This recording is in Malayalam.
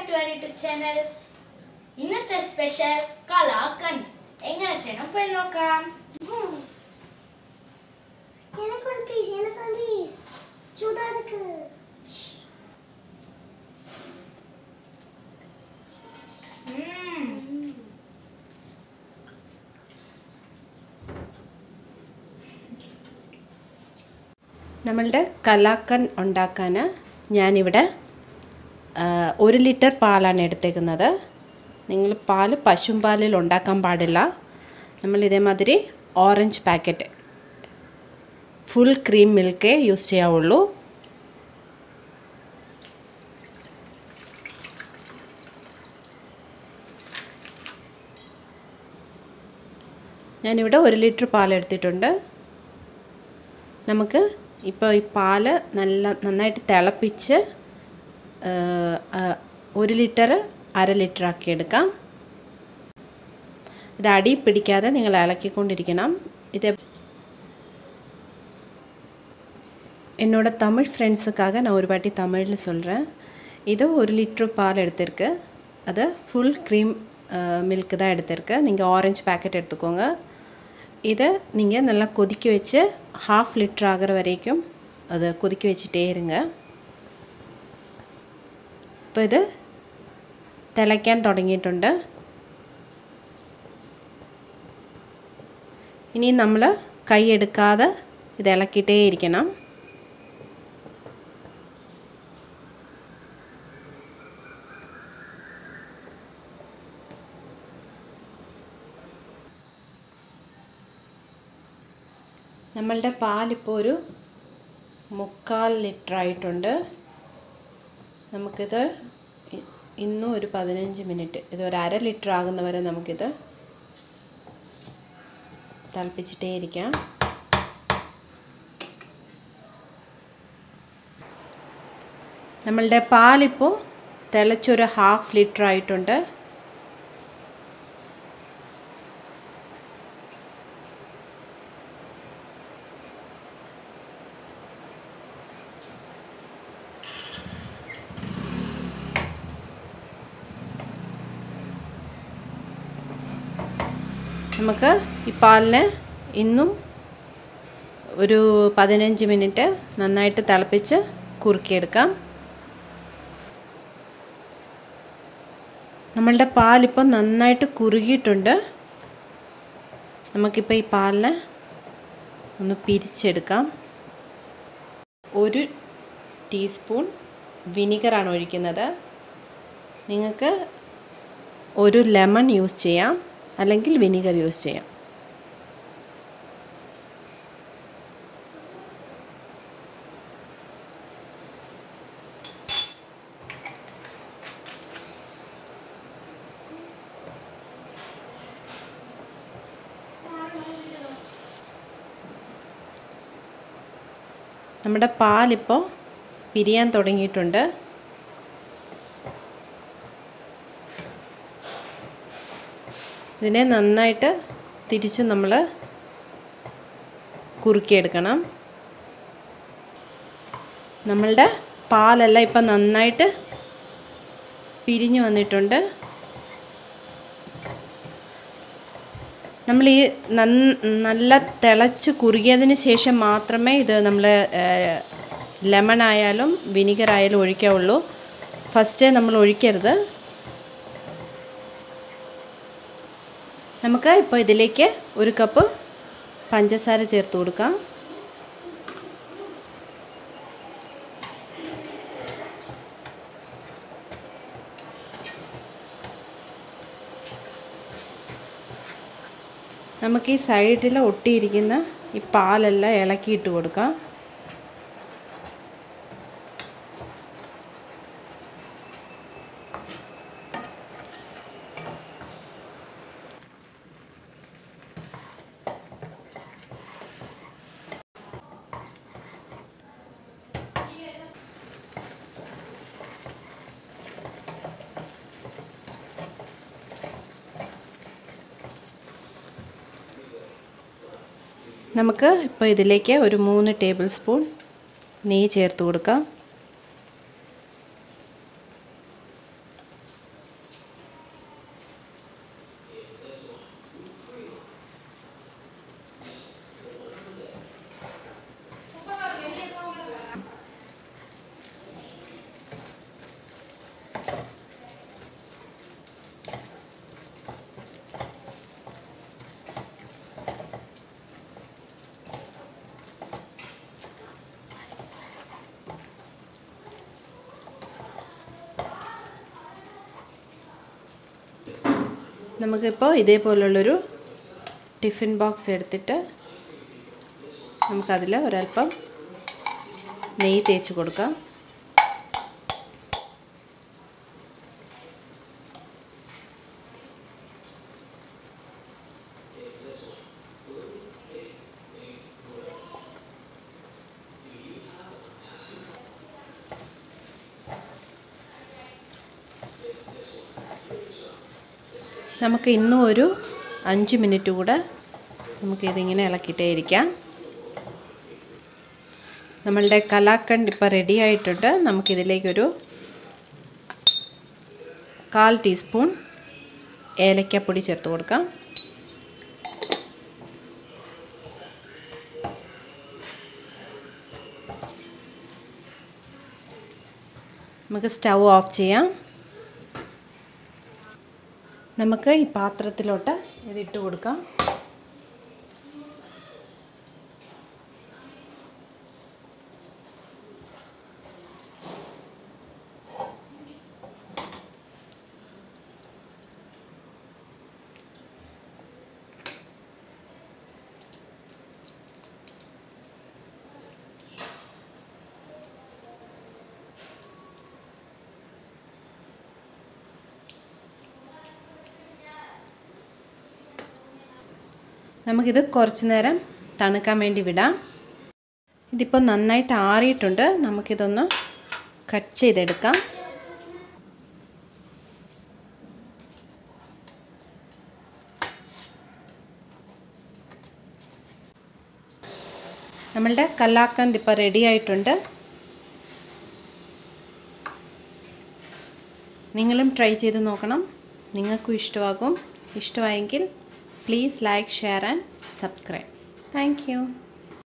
ടു അവർ യൂട്യൂബ് ചാനൽ ഇന്നത്തെ സ്പെഷ്യൽ കലാക്കൻ എങ്ങനെ ചെയ്യണം പോയി നോക്കാം எனக்கு ஒன் பீஸ் எனக்கு ஒன் பீஸ் சூடா இருக்கு ഉം. നമ്മളുടെ കലാക്കൻ ഉണ്ടാക്കാൻ ഞാനിവിടെ ആ, ഒരു ലിറ്റർ പാലാണ് എടുത്തേക്കുന്നത് നിങ്ങൾ പാൽ പശുമ്പാലിൽ ഉണ്ടാക്കാൻ പാടില്ല നമ്മൾ ഇതേമാതിരി ഓറഞ്ച് പാക്കറ്റ് ഫുൾ ക്രീം മിൽക്കേ യൂസ് ചെയ്യാവുള്ളൂ ഞാനിവിടെ ഒരു ലിറ്റർ പാൽ എടുത്തിട്ടുണ്ട് നമുക്ക് ഇപ്പോൾ ഈ പാല് നല്ല നന്നായിട്ട് തിളപ്പിച്ച് ആ, ആ, ഒരു ലിറ്റർ അര ലിറ്റർ ആക്കി എടുക്കാം ഇത് അടി പിടിക്കാതെ നിങ്ങൾ ഇളക്കിക്കൊണ്ടിരിക്കണം ഇത് என்னோட தமிழ் ஃப்ரெண்ட்ஸுக்காக நான் ஒரு வாட்டி தமிழில் சொல்கிறேன் இது ஒரு லிட்ரு பால் எடுத்திருக்கு அது ஃபுல் க்ரீம் மில்க் தான் எடுத்திருக்கு நீங்கள் ஆரஞ்சு பேக்கெட் எடுத்துக்கோங்க இதை நீங்கள் நல்லா கொதிக்க வச்சு ஹாஃப் லிட்டர் ஆகிற வரைக்கும் அதை கொதிக்க வச்சுட்டே இருங்க ഇപ്പോൾ ഇത് തിളയ്ക്കാൻ തുടങ്ങിയിട്ടുണ്ട് ഇനി നമ്മൾ കൈ എടുക്കാതെ ഇത് ഇളക്കിയിട്ടേ ഇരിക്കണം നമ്മളുടെ പാലിപ്പോൾ ഒരു മുക്കാൽ ലിറ്റർ ആയിട്ടുണ്ട് നമുക്കിത് ഇ- ഇന്നും ഒരു പതിനഞ്ച് മിനിറ്റ് ഇത് ഒരു അര ലിറ്റർ ആകുന്നവരെ നമുക്കിത് തിളപ്പിച്ചിട്ടേ ഇരിക്കാം നമ്മളുടെ പാലിപ്പോൾ തിളച്ചൊരു ഹാഫ് ലിറ്റർ ആയിട്ടുണ്ട് നമുക്ക് ഈ പാലിനെ ഇന്നും ഒരു പതിനഞ്ച് മിനിറ്റ് നന്നായിട്ട് തിളപ്പിച്ച് കുറുക്കിയെടുക്കാം നമ്മളുടെ പാലിപ്പോൾ നന്നായിട്ട് കുറുകിയിട്ടുണ്ട് നമുക്കിപ്പോൾ ഈ പാലിനെ ഒന്ന് പിരിച്ചെടുക്കാം ഒരു ടീസ്പൂൺ വിനിഗറാണ് ഒഴിക്കുന്നത് നിങ്ങൾക്ക് ഒരു ലെമൺ യൂസ് ചെയ്യാം അല്ലെങ്കിൽ വിനിഗർ യൂസ് ചെയ്യാം നമ്മുടെ പാലിപ്പോൾ പിരിയാൻ തുടങ്ങിയിട്ടുണ്ട് ഇതിനെ നന്നായിട്ട് തിരിച്ച് നമ്മൾ കുറുക്കിയെടുക്കണം നമ്മളുടെ പാലെല്ലാം ഇപ്പം നന്നായിട്ട് പിരിഞ്ഞു വന്നിട്ടുണ്ട് നമ്മൾ ഈ നന്ന നല്ല തിളച്ച് കുറുകിയതിന് ശേഷം മാത്രമേ ഇത് നമ്മൾ ലെമൺ ആയാലും വിനിഗർ ആയാലും ഒഴിക്കാവുള്ളൂ ഫസ്റ്റ് നമ്മൾ ഒഴിക്കരുത് നമുക്ക് ഇപ്പോൾ ഇതിലേക്ക് ഒരു കപ്പ് പഞ്ചസാര ചേർത്ത് കൊടുക്കാം നമുക്ക് ഈ സൈഡിൽ ഒട്ടിയിരിക്കുന്ന ഈ പാലെല്ലാം ഇളക്കിയിട്ട് കൊടുക്കാം നമുക്ക് ഇപ്പോൾ ഇതിലേക്ക് ഒരു മൂന്ന് ടേബിൾ സ്പൂൺ നെയ്യ് ചേർത്ത് കൊടുക്കാം നമുക്കിപ്പോൾ ഇതേപോലുള്ളൊരു ടിഫിൻ ബോക്സ് എടുത്തിട്ട് നമുക്കതിൽ ഒരല്പം നെയ്യ് തേച്ച് കൊടുക്കാം നമുക്ക് ഇന്നും ഒരു അഞ്ച് മിനിറ്റ് കൂടെ നമുക്കിതിങ്ങനെ ഇളക്കിയിട്ടേ ഇരിക്കാം നമ്മളുടെ കലാക്കണ്ട് ഇപ്പോൾ റെഡി ആയിട്ടുണ്ട് നമുക്കിതിലേക്കൊരു കാൽ ടീസ്പൂൺ ഏലക്കപ്പൊടി ചേർത്ത് കൊടുക്കാം നമുക്ക് സ്റ്റൗ ഓഫ് ചെയ്യാം നമുക്ക് ഈ പാത്രത്തിലോട്ട് ഇതിട്ട് കൊടുക്കാം നമുക്കിത് കുറച്ച് നേരം തണുക്കാൻ വേണ്ടി വിടാം ഇതിപ്പോൾ നന്നായിട്ട് ആറിയിട്ടുണ്ട് നമുക്കിതൊന്ന് കട്ട് ചെയ്തെടുക്കാം നമ്മളുടെ കല്ലാക്കന്ത് ഇപ്പോൾ റെഡി ആയിട്ടുണ്ട് നിങ്ങളും ട്രൈ ചെയ്ത് നോക്കണം നിങ്ങൾക്കും ഇഷ്ടമാകും ഇഷ്ടമായെങ്കിൽ please like share and subscribe thank U